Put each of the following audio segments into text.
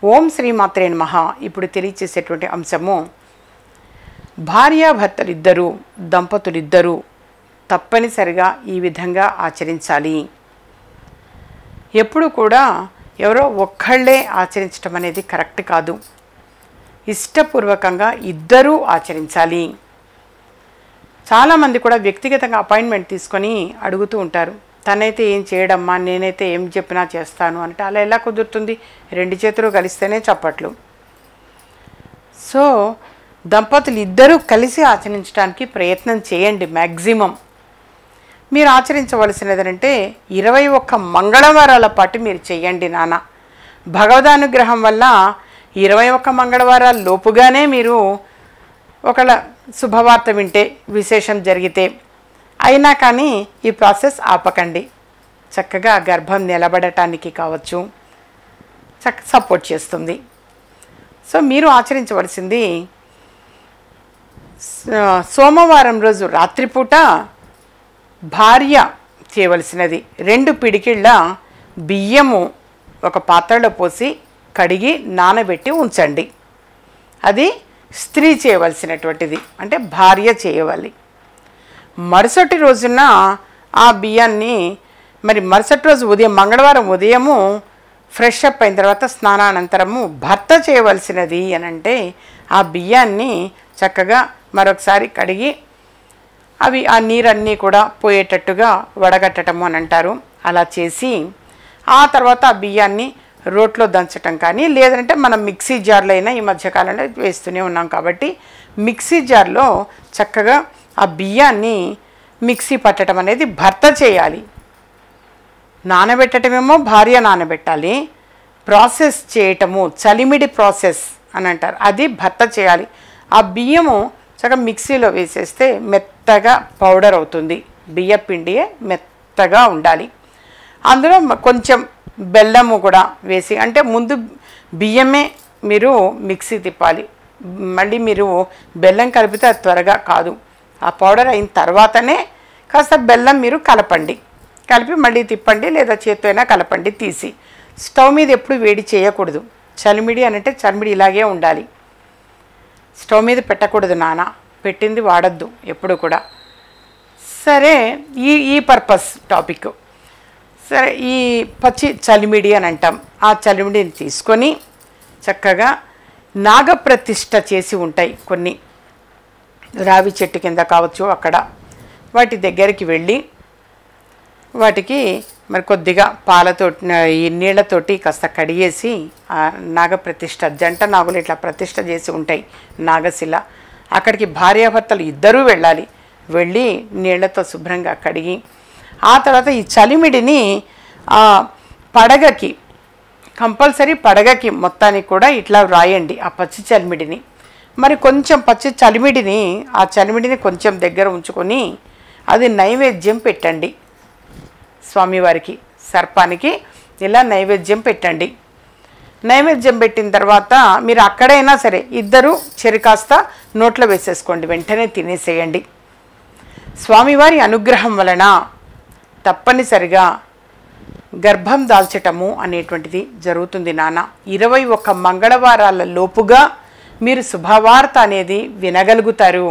ఓం శ్రీమాత్రే నమః ఇప్పుడు తెలియచేసేటువంటి అంశము భార్యాభర్తలిద్దరూ దంపతులిద్దరూ తప్పనిసరిగా ఈ విధంగా ఆచరించాలి ఎప్పుడు కూడా ఎవరో ఒక్కళ్ళే ఆచరించడం అనేది కరెక్ట్ కాదు ఇష్టపూర్వకంగా ఇద్దరూ ఆచరించాలి చాలామంది కూడా వ్యక్తిగతంగా అపాయింట్మెంట్ తీసుకొని అడుగుతూ ఉంటారు తనైతే ఏం చేయడమ్మా నేనైతే ఏం చెప్పినా చేస్తాను అంటే అలా ఎలా కుదురుతుంది రెండు చేతులు కలిస్తేనే చప్పట్లు సో దంపతులు ఇద్దరూ కలిసి ఆచరించడానికి ప్రయత్నం చేయండి మ్యాక్సిమం మీరు ఆచరించవలసినది అంటే ఇరవై ఒక్క మంగళవారాల పాటు మీరు చేయండి నాన్న భగవదానుగ్రహం వల్ల ఇరవై ఒక్క మంగళవారాల లోపుగానే మీరు ఒకళ్ళ శుభవార్త వింటే విశేషం జరిగితే అయినా కానీ ఈ ప్రాసెస్ ఆపకండి చక్కగా గర్భం నిలబడటానికి కావచ్చు చక్క సపోర్ట్ చేస్తుంది సో మీరు ఆచరించవలసింది స- సోమవారం రోజు రాత్రిపూట భార్య చేయవలసినది రెండు పిడికిళ్ళ బియ్యము ఒక పాత్రలో పోసి కడిగి నానబెట్టి ఉంచండి అది స్త్రీ చేయవలసినటువంటిది అంటే భార్య చేయవాలి మరుసటి రోజున ఆ బియ్యాన్ని మరి మరుసటి రోజు ఉదయం మంగళవారం ఉదయము ఫ్రెష్ అప్ అయిన తర్వాత స్నానానంతరము భర్త చేయవలసినది అని అంటే ఆ బియ్యాన్ని చక్కగా మరొకసారి కడిగి అవి ఆ నీరన్నీ కూడా పోయేటట్టుగా వడగట్టటము అని అంటారు అలా చేసి ఆ తర్వాత ఆ బియ్యాన్ని రోట్లో దంచటం కానీ లేదంటే మనం మిక్సీ జార్లో అయినా ఈ మధ్యకాలంలో వేస్తూనే ఉన్నాం కాబట్టి మిక్సీ జార్లో చక్కగా ఆ బియ్యాన్ని మిక్సీ పట్టడం అనేది భర్త చేయాలి నానబెట్టడమేమో భార్య నానబెట్టాలి ప్రాసెస్ చేయటము చలిమిడి ప్రాసెస్ అని అంటారు అది భర్త చేయాలి ఆ బియ్యము చక్కగా మిక్సీలో వేసేస్తే మెత్తగా పౌడర్ అవుతుంది బియ్య పిండియే మెత్తగా ఉండాలి అందులో మ- కొంచెం బెల్లము కూడా వేసి అంటే ముందు బియ్యమే మీరు మిక్సీ తిప్పాలి మళ్ళీ మీరు బెల్లం కలిపితే అది త్వరగా కాదు ఆ పౌడర్ అయిన తర్వాతనే కాస్త బెల్లం మీరు కలపండి కలిపి మళ్ళీ తిప్పండి లేదా చేత్తో అయినా కలపండి తీసి స్టవ్ మీద ఎప్పుడు వేడి చేయకూడదు చలిమిడి అనంటే చలిమిడి ఇలాగే ఉండాలి స్టవ్ మీద పెట్టకూడదు నాన్న పెట్టింది వాడద్దు ఎప్పుడు కూడా సరే ఈ ఈ పర్పస్ టాపిక్ సరే ఈ పచ్చి చలిమిడి అని అంటాం ఆ చలిమిడిని తీసుకొని చక్కగా నాగప్రతిష్ఠ చేసి ఉంటాయి కొన్ని రావి చెట్టు కింద కావచ్చు అక్కడ వాటి దగ్గరికి వెళ్ళి వాటికి మరి కొద్దిగా పాలతో ఈ నీళ్ళతోటి కాస్త కడిగేసి ఆ నాగప్రతిష్ఠ జంట నాగులు ఇట్లా ప్రతిష్ఠ చేసి ఉంటాయి నాగశిల అక్కడికి భార్యాభర్తలు ఇద్దరూ వెళ్ళాలి వెళ్ళి నీళ్ళతో శుభ్రంగా కడిగి ఆ తర్వాత ఈ చలిమిడిని ఆ పడగకి కంపల్సరీ పడగకి మొత్తానికి కూడా ఇట్లా రాయండి ఆ పచ్చి చలిమిడిని మరి కొంచెం పచ్చి చలిమిడిని ఆ చలిమిడిని కొంచెం దగ్గర ఉంచుకొని అది నైవేద్యం పెట్టండి స్వామివారికి సర్పానికి ఇలా నైవేద్యం పెట్టండి నైవేద్యం పెట్టిన తర్వాత మీరు అక్కడైనా సరే ఇద్దరు చెరికాస్త నోట్లో వేసేసుకోండి వెంటనే తినేసేయండి స్వామివారి అనుగ్రహం వలన తప్పనిసరిగా గర్భం దాల్చటము అనేటువంటిది జరుగుతుంది నాన్న ఇరవై ఒక్క మంగళవారాల లోపుగా మీరు శుభవార్త అనేది వినగలుగుతారు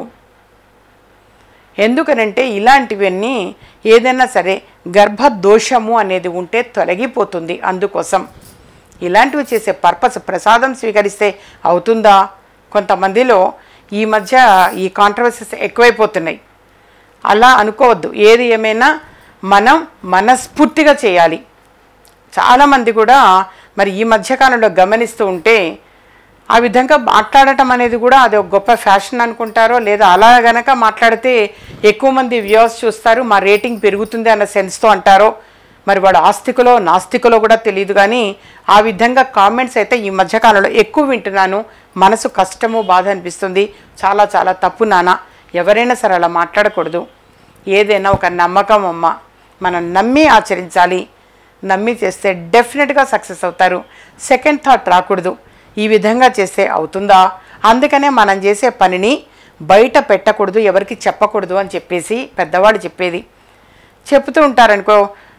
ఎందుకనంటే ఇలాంటివన్నీ ఏదైనా సరే గర్భ దోషము అనేది ఉంటే తొలగిపోతుంది అందుకోసం ఇలాంటివి చేసే పర్పస్ ప్రసాదం స్వీకరిస్తే అవుతుందా కొంతమందిలో ఈ మధ్య ఈ కాంట్రవర్సీస్ ఎక్కువైపోతున్నాయి అలా అనుకోవద్దు ఏది ఏమైనా మనం మనస్ఫూర్తిగా చేయాలి చాలామంది కూడా మరి ఈ మధ్యకాలంలో గమనిస్తూ ఉంటే ఆ విధంగా మాట్లాడటం అనేది కూడా అది ఒక గొప్ప ఫ్యాషన్ అనుకుంటారో లేదా అలా గనక మాట్లాడితే ఎక్కువ మంది వ్యూవర్స్ చూస్తారు మా రేటింగ్ పెరుగుతుంది అన్న సెన్స్తో అంటారో మరి వాడు ఆస్తికులో నాస్తికులో కూడా తెలియదు కానీ ఆ విధంగా కామెంట్స్ అయితే ఈ మధ్యకాలంలో ఎక్కువ వింటున్నాను మనసు కష్టము బాధ అనిపిస్తుంది చాలా చాలా తప్పు నాన్న ఎవరైనా సరే అలా మాట్లాడకూడదు ఏదైనా ఒక నమ్మకం అమ్మ మనం నమ్మి ఆచరించాలి నమ్మి చేస్తే డెఫినెట్గా సక్సెస్ అవుతారు సెకండ్ థాట్ రాకూడదు ఈ విధంగా చేస్తే అవుతుందా అందుకనే మనం చేసే పనిని బయట పెట్టకూడదు ఎవరికి చెప్పకూడదు అని చెప్పేసి పెద్దవాళ్ళు చెప్పేది చెప్తూ ఉంటారనుకో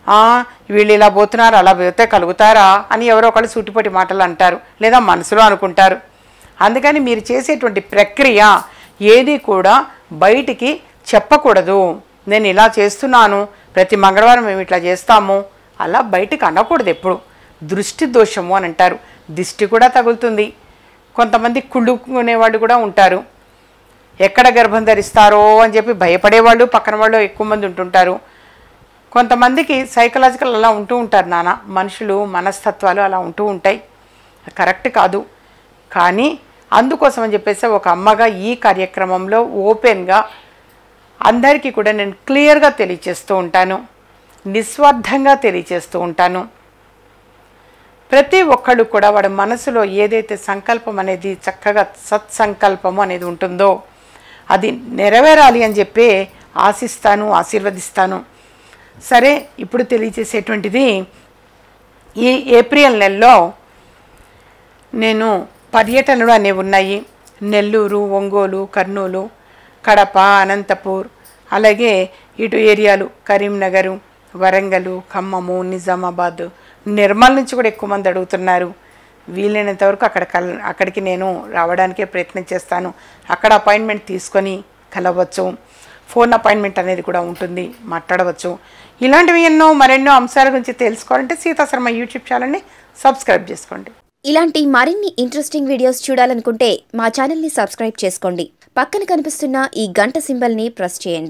"ఆ, వీళ్ళు ఇలా పోతున్నారు అలా పోతే కలుగుతారా అని ఎవరో ఒకళ్ళు సూటిపోటి మాటలు అంటారు లేదా మనసులో అనుకుంటారు అందుకని మీరు చేసేటువంటి ప్రక్రియ ఏది కూడా బయటికి చెప్పకూడదు నేను ఇలా చేస్తున్నాను ప్రతి మంగళవారం మేము ఇట్లా చేస్తాము అలా బయటికి అనకూడదు ఎప్పుడు దృష్టి దోషము అని అంటారు దిష్టి కూడా తగులుతుంది కొంతమంది కుళ్ళుకునేవాళ్ళు కూడా ఉంటారు ఎక్కడ గర్భం ధరిస్తారో అని చెప్పి భయపడేవాళ్ళు పక్కన వాళ్ళు ఎక్కువ మంది ఉంటుంటారు కొంతమందికి సైకలాజికల్ అలా ఉంటూ ఉంటారు నాన్న మనుషులు మనస్తత్వాలు అలా ఉంటూ ఉంటాయి కరెక్ట్ కాదు కానీ అందుకోసం అని చెప్పేసి ఒక అమ్మగా ఈ కార్యక్రమంలో ఓపెన్గా అందరికీ కూడా నేను క్లియర్గా తెలియచేస్తూ ఉంటాను నిస్వార్థంగా తెలియచేస్తూ ఉంటాను ప్రతి ఒక్కళ్ళు కూడా వాడి మనసులో ఏదైతే సంకల్పం అనేది చక్కగా సత్సంకల్పము అనేది ఉంటుందో అది నెరవేరాలి అని చెప్పి ఆశిస్తాను ఆశీర్వదిస్తాను సరే ఇప్పుడు తెలియజేసేటువంటిది ఈ ఏప్రిల్ నెలలో నేను పర్యటనలు అనేవి ఉన్నాయి నెల్లూరు ఒంగోలు కర్నూలు కడప అనంతపూర్ అలాగే ఇటు ఏరియాలు కరీంనగరు వరంగల్ ఖమ్మము నిజామాబాద్ నిర్మల్ నుంచి కూడా ఎక్కువ మంది అడుగుతున్నారు వీలైనంత వరకు అక్కడ కల్ అక్కడికి నేను రావడానికే ప్రయత్నం చేస్తాను అక్కడ అపాయింట్మెంట్ తీసుకొని కలవచ్చు ఫోన్ అపాయింట్మెంట్ అనేది కూడా ఉంటుంది మాట్లాడవచ్చు ఇలాంటివి ఎన్నో మరెన్నో అంశాల గురించి తెలుసుకోవాలంటే సీతాశర్మ యూట్యూబ్ ఛానల్ని సబ్స్క్రైబ్ చేసుకోండి ఇలాంటి మరిన్ని ఇంట్రెస్టింగ్ వీడియోస్ చూడాలనుకుంటే మా ఛానల్ని సబ్స్క్రైబ్ చేసుకోండి పక్కన కనిపిస్తున్న ఈ గంట సింబల్ని ప్రెస్ చేయండి